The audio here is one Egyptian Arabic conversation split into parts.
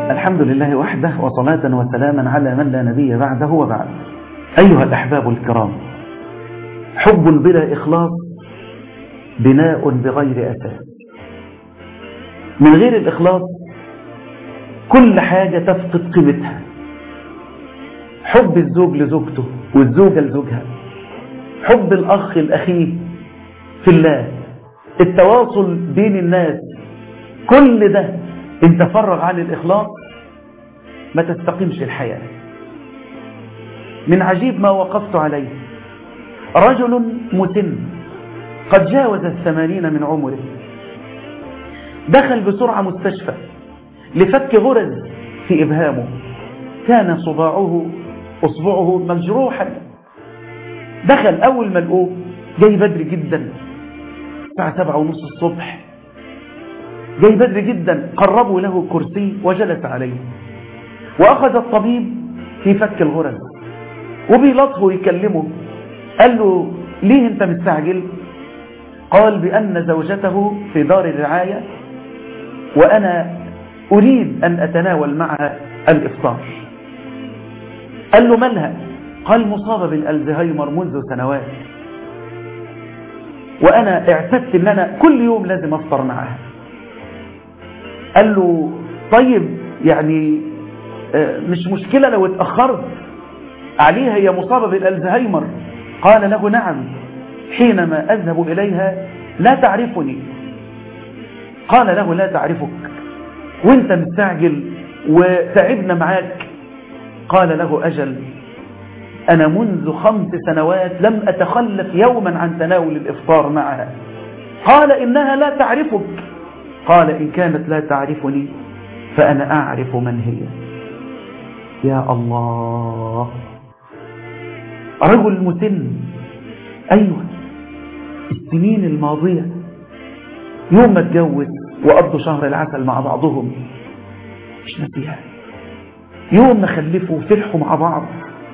الحمد لله وحده وصلاة وسلاما على من لا نبي بعده وبعد أيها الأحباب الكرام حب بلا إخلاص بناء بغير أساس من غير الإخلاص كل حاجة تفقد قيمتها حب الزوج لزوجته والزوجة لزوجها حب الأخ الأخيه في الله التواصل بين الناس كل ده انت فرغ عن الإخلاص ما تستقيمش الحياة من عجيب ما وقفت عليه رجل مسن قد جاوز الثمانين من عمره دخل بسرعة مستشفى لفك غرز في إبهامه كان صباعه أصبعه مجروحا دخل أول ما لقوه جاي بدري جدا الساعة سبعة ونص الصبح جاي بدري جدا قربوا له كرسي وجلس عليه وأخذ الطبيب في فك الغرز وبيلطفه يكلمه قال له ليه انت مستعجل قال بأن زوجته في دار الرعاية وأنا أريد أن أتناول معها الإفطار قال له مالها قال مصابة بالألزهايمر منذ سنوات وأنا اعتدت أن أنا كل يوم لازم أفطر معها قال له طيب يعني مش مشكلة لو اتأخرت عليها هي مصابة بالألزهايمر قال له نعم حينما أذهب إليها لا تعرفني قال له لا تعرفك وانت مستعجل وتعبنا معاك قال له أجل أنا منذ خمس سنوات لم أتخلف يوما عن تناول الإفطار معها قال إنها لا تعرفك قال إن كانت لا تعرفني فأنا أعرف من هي يا الله رجل مسن أيوة السنين الماضية يوم ما اتجوز وقضوا شهر العسل مع بعضهم مش نسيها يوم ما خلفوا فرحوا مع بعض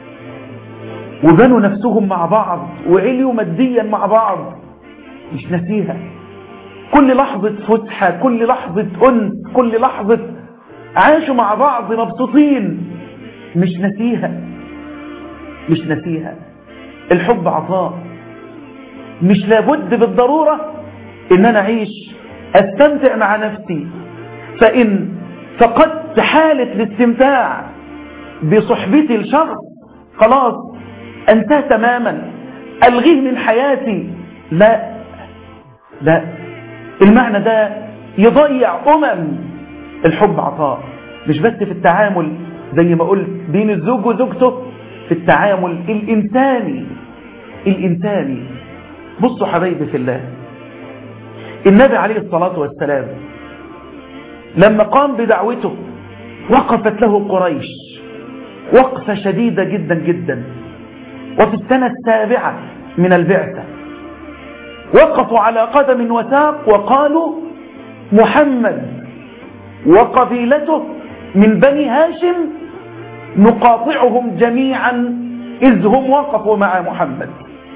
وبنوا نفسهم مع بعض وعليوا ماديا مع بعض مش نسيها كل لحظة فسحة كل لحظة أنس كل لحظة عاشوا مع بعض مبسوطين مش نسيها مش نسيها الحب عطاء مش لابد بالضرورة ان انا اعيش استمتع مع نفسي فان فقدت حالة الاستمتاع بصحبتي الشخص خلاص انتهى تماما الغيه من حياتي لا لا المعنى ده يضيع امم الحب عطاء مش بس في التعامل زي ما قلت بين الزوج وزوجته في التعامل الإنساني الإنساني بصوا حبايبي في الله النبي عليه الصلاة والسلام لما قام بدعوته وقفت له قريش وقفة شديدة جدا جدا وفي السنة السابعة من البعثة وقفوا على قدم وساق وقالوا محمد وقبيلته من بني هاشم نقاطعهم جميعا إذ هم وقفوا مع محمد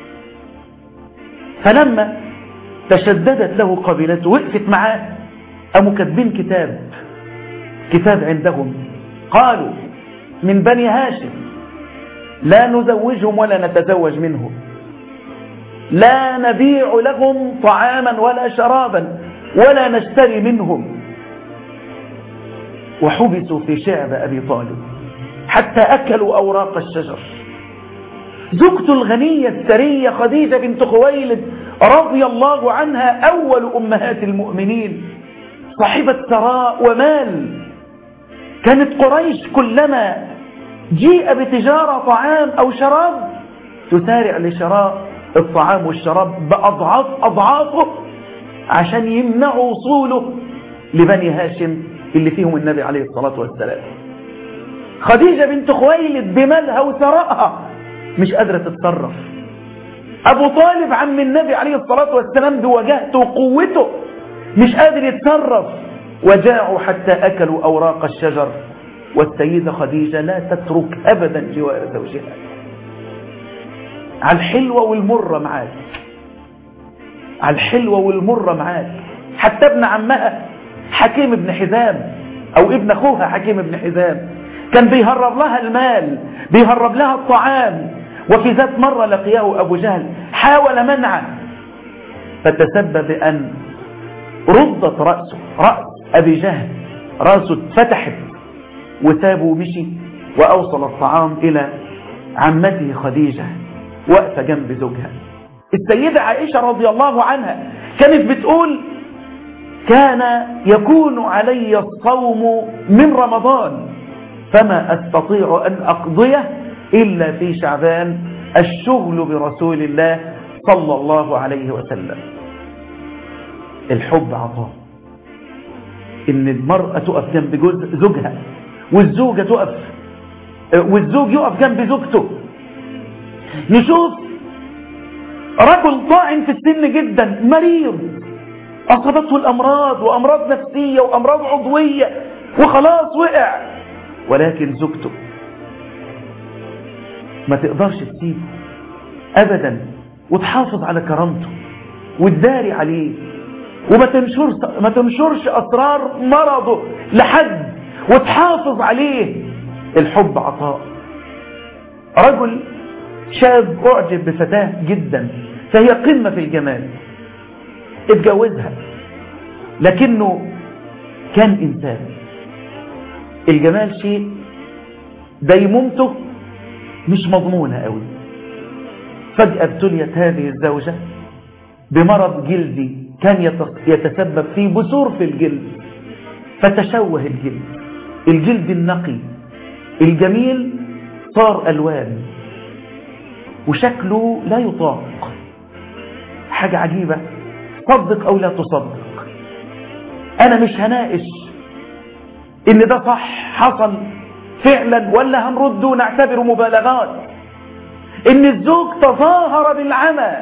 فلما تشددت له قبيلته وقفت معاه قاموا كاتبين كتاب كتاب عندهم قالوا من بني هاشم لا نزوجهم ولا نتزوج منهم لا نبيع لهم طعاما ولا شرابا ولا نشتري منهم وحبسوا في شعب أبي طالب حتى أكلوا أوراق الشجر زوجته الغنية السرية خديجة بنت خويلد رضي الله عنها أول أمهات المؤمنين صاحبة ثراء ومال كانت قريش كلما جيء بتجارة طعام أو شراب تسارع لشراء الطعام والشراب بأضعاف أضعافه عشان يمنعوا وصوله لبني هاشم اللي فيهم النبي عليه الصلاة والسلام خديجة بنت خويلد بمالها وثرائها مش قادرة تتصرف أبو طالب عم النبي عليه الصلاة والسلام بوجهته وقوته مش قادر يتصرف وجاعوا حتى أكلوا أوراق الشجر والسيدة خديجة لا تترك أبدا جوار زوجها على الحلوة والمرة معاك على الحلوة والمرة معاك حتى ابن عمها حكيم بن حزام أو ابن أخوها حكيم بن حزام كان بيهرب لها المال بيهرب لها الطعام وفي ذات مرة لقياه أبو جهل حاول منعه فتسبب بأن ردت رأسه رأس أبي جهل رأسه اتفتحت وسابه ومشي وأوصل الطعام إلى عمته خديجة واقفة جنب زوجها السيدة عائشة رضي الله عنها كانت بتقول كان يكون علي الصوم من رمضان فما أستطيع أن أقضيه إلا في شعبان الشغل برسول الله صلى الله عليه وسلم الحب عطاء إن المرأة تقف جنب جوز- زوجها والزوجة تقف والزوج يقف جنب زوجته نشوف رجل طاعن في السن جدا مريض أصابته الأمراض وأمراض نفسية وأمراض عضوية وخلاص وقع ولكن زوجته ما تقدرش تسيبه أبدا وتحافظ على كرامته وتداري عليه وما تنشرش ما تنشرش أسرار مرضه لحد وتحافظ عليه الحب عطاء رجل شاب أعجب بفتاة جدا فهي قمة في الجمال اتجوزها لكنه كان إنسان الجمال شيء ديمومته مش مضمونة قوي فجأة ابتليت هذه الزوجة بمرض جلدي كان يت- يتسبب في بثور في الجلد فتشوه الجلد الجلد النقي الجميل صار ألوان وشكله لا يطاق حاجة عجيبة صدق أو لا تصدق أنا مش هناقش إن ده صح حصل فعلا ولا هنرد ونعتبره مبالغات إن الزوج تظاهر بالعمى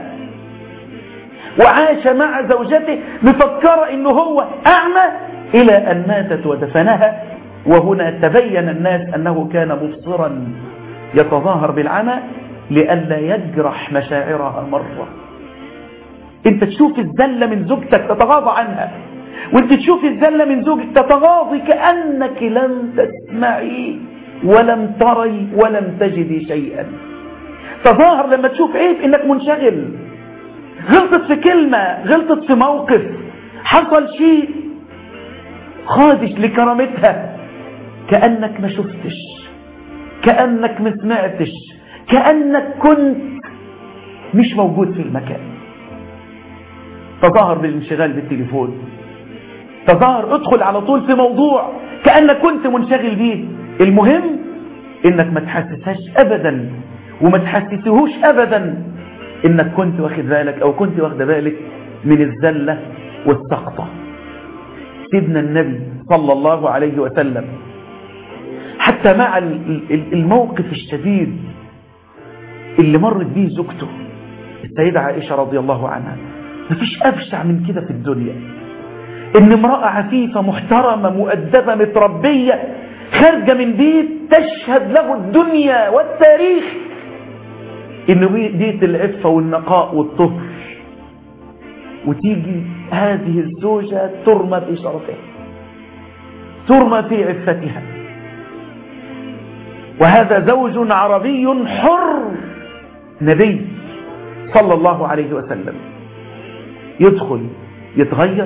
وعاش مع زوجته مفكرة إنه هو أعمى إلى أن ماتت ودفنها وهنا تبين الناس أنه كان مبصرا يتظاهر بالعمى لئلا يجرح مشاعرها مرة انت تشوف الزلة من زوجتك تتغاضى عنها وانت تشوف الزلة من زوجك تتغاضي كأنك لم تسمعي ولم تري ولم تجدي شيئا تظاهر لما تشوف عيب انك منشغل غلطت في كلمة غلطت في موقف حصل شيء خادش لكرامتها كأنك ما شفتش كأنك ما سمعتش كأنك كنت مش موجود في المكان تظاهر بالانشغال بالتليفون تظاهر ادخل على طول في موضوع كأنك كنت منشغل بيه المهم انك ما تحسسهاش ابدا وما تحسسهوش ابدا انك كنت واخد بالك او كنت واخد بالك من الزلة والسقطة سيدنا النبي صلى الله عليه وسلم حتى مع ال- ال- الموقف الشديد اللي مرت به زوجته السيدة عائشة رضي الله عنها مفيش أبشع من كده في الدنيا إن امرأة عفيفة محترمة مؤدبة متربية خارجة من بيت تشهد له الدنيا والتاريخ إن بيت العفة والنقاء والطهر وتيجي هذه الزوجة ترمى في شرفها ترمى في عفتها وهذا زوج عربي حر نبي صلى الله عليه وسلم يدخل يتغير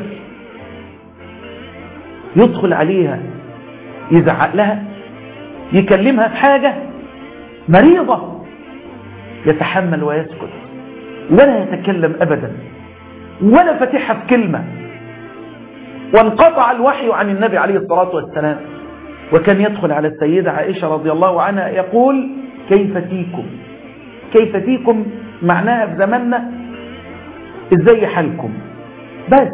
يدخل عليها يزعق لها يكلمها في حاجة مريضة يتحمل ويسكت ولا يتكلم أبدا ولا فتحها بكلمة وانقطع الوحي عن النبي عليه الصلاة والسلام وكان يدخل على السيدة عائشة رضي الله عنها يقول كيف فيكم كيف فيكم معناها في زماننا ازاي حالكم بس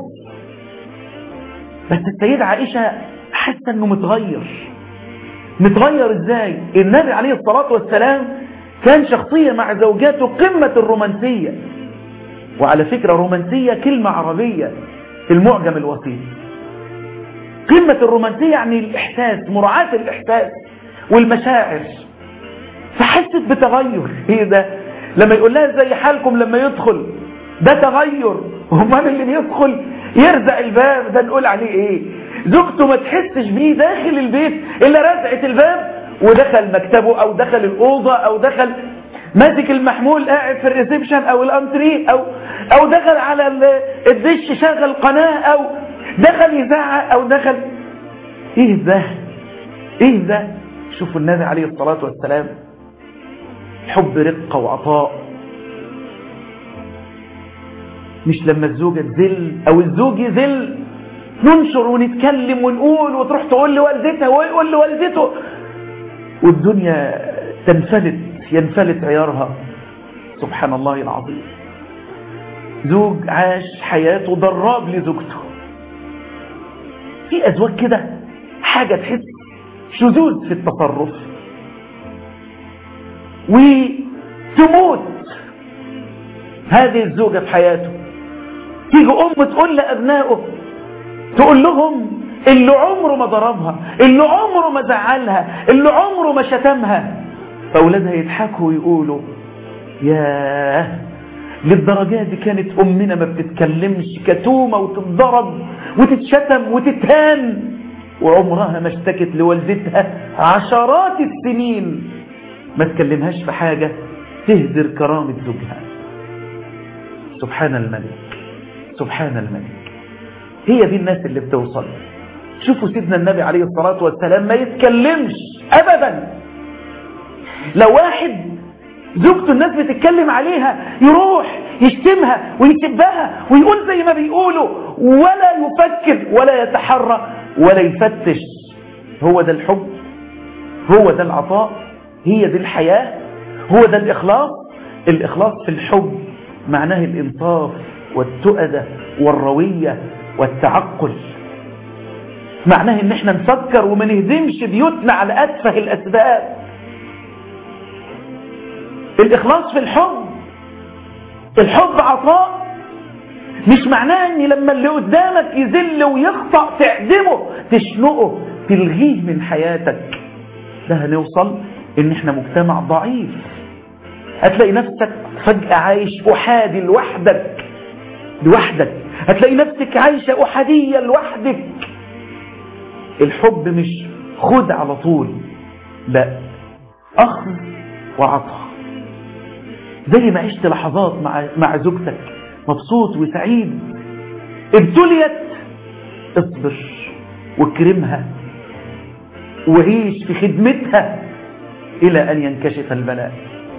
بس السيدة عائشة حاسة انه متغير متغير ازاي النبي عليه الصلاة والسلام كان شخصية مع زوجاته قمة الرومانسية وعلى فكرة رومانسية كلمة عربية في المعجم الوسيط قمة الرومانسية يعني الإحساس مراعاة الإحساس والمشاعر فحست بتغير ايه ده لما يقول لها زي حالكم لما يدخل ده تغير امال اللي بيدخل يرزع الباب ده نقول عليه ايه زوجته ما تحسش بيه داخل البيت إلا رزعة الباب ودخل مكتبه أو دخل الأوضة أو دخل ماسك المحمول قاعد في الريسبشن أو الأنتري أو أو دخل على الدش شغل قناة أو دخل يزعق أو دخل إيه ده إيه ده شوفوا النبي عليه الصلاة والسلام حب رقة وعطاء مش لما الزوجة تذل أو الزوج يذل ننشر ونتكلم ونقول وتروح تقول لوالدتها ويقول لوالدته والدنيا تنفلت ينفلت عيارها سبحان الله العظيم زوج عاش حياته ضراب لزوجته في أزواج كده حاجة تحس شذوذ في التصرف وتموت هذه الزوجة في حياته تيجي أم تقول لأبنائه تقول لهم اللي عمره ما ضربها اللي عمره ما زعلها اللي عمره ما شتمها فأولادها يضحكوا ويقولوا ياه للدرجات دي كانت أمنا ما بتتكلمش كتومة وتتضرب وتتشتم وتتهان وعمرها ما اشتكت لوالدتها عشرات السنين ما تكلمهاش في حاجة تهدر كرامة زوجها سبحان الملك سبحان الملك هي دي الناس اللي بتوصل شوفوا سيدنا النبي عليه الصلاة والسلام ما يتكلمش أبدا لو واحد زوجته الناس بتتكلم عليها يروح يشتمها ويسبها ويقول زي ما بيقولوا ولا يفكر ولا يتحرى ولا يفتش هو ده الحب هو ده العطاء هي دي الحياة هو ده الإخلاص الإخلاص في الحب معناه الإنصاف والتؤدة والروية والتعقل معناه ان احنا نفكر وما نهدمش بيوتنا على أتفه الأسباب الإخلاص في الحب الحب عطاء مش معناه ان لما اللي قدامك يذل ويخطأ تعدمه تشنقه تلغيه من حياتك ده هنوصل ان احنا مجتمع ضعيف هتلاقي نفسك فجأة عايش أحادي لوحدك لوحدك هتلاقي نفسك عايشة أحادية لوحدك الحب مش خد على طول لا أخذ وعطاء زي ما عشت لحظات مع مع زوجتك مبسوط وسعيد ابتليت اصبر واكرمها وعيش في خدمتها إلى أن ينكشف البلاء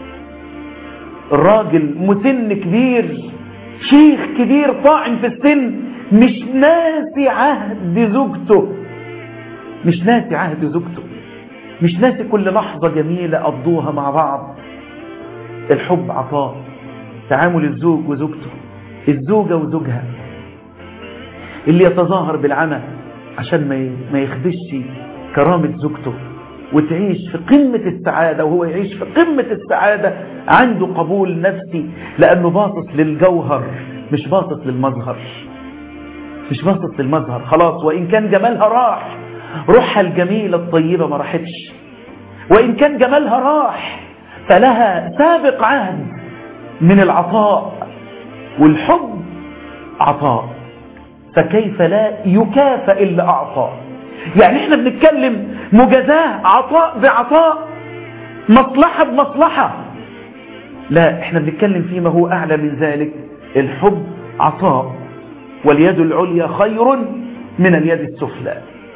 الراجل مسن كبير شيخ كبير طاعن في السن مش ناسي عهد زوجته مش ناسي عهد زوجته مش ناسي كل لحظة جميلة قضوها مع بعض الحب عطاء تعامل الزوج وزوجته الزوجة وزوجها اللي يتظاهر بالعمى عشان ما يخدش كرامة زوجته وتعيش في قمة السعادة وهو يعيش في قمة السعادة عنده قبول نفسي لأنه باصص للجوهر مش باصص للمظهر مش باصص للمظهر خلاص وإن كان جمالها راح روحها الجميلة الطيبة ما راحتش وإن كان جمالها راح فلها سابق عهد من العطاء والحب عطاء فكيف لا يكافئ إلا أعطى يعني احنا بنتكلم مجازاة عطاء بعطاء مصلحة بمصلحة لا احنا بنتكلم فيما هو أعلى من ذلك الحب عطاء واليد العليا خير من اليد السفلى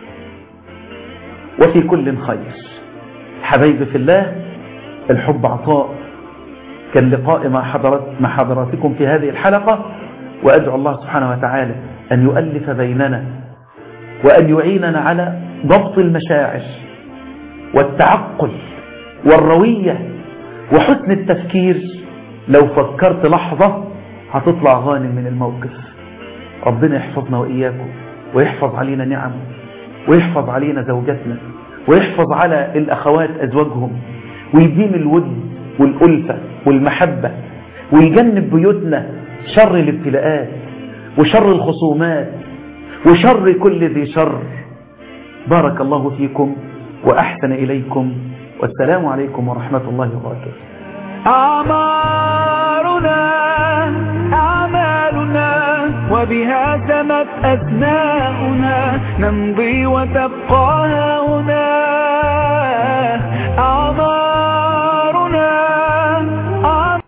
وفي كل خير حبايبي في الله الحب عطاء كان لقاء مع, حضرات مع حضراتكم في هذه الحلقة وأدعو الله سبحانه وتعالى أن يؤلف بيننا وأن يعيننا على ضبط المشاعر والتعقل والروية وحسن التفكير لو فكرت لحظة هتطلع غانم من الموقف ربنا يحفظنا وإياكم ويحفظ علينا نعمه ويحفظ علينا زوجاتنا ويحفظ على الأخوات أزواجهم ويديم الود والألفة والمحبة ويجنب بيوتنا شر الابتلاءات وشر الخصومات وشر كل ذي شر بارك الله فيكم وأحسن إليكم والسلام عليكم ورحمة الله وبركاته أعمارنا أعمالنا بها سمت أسماؤنا نمضي وتبقى هنا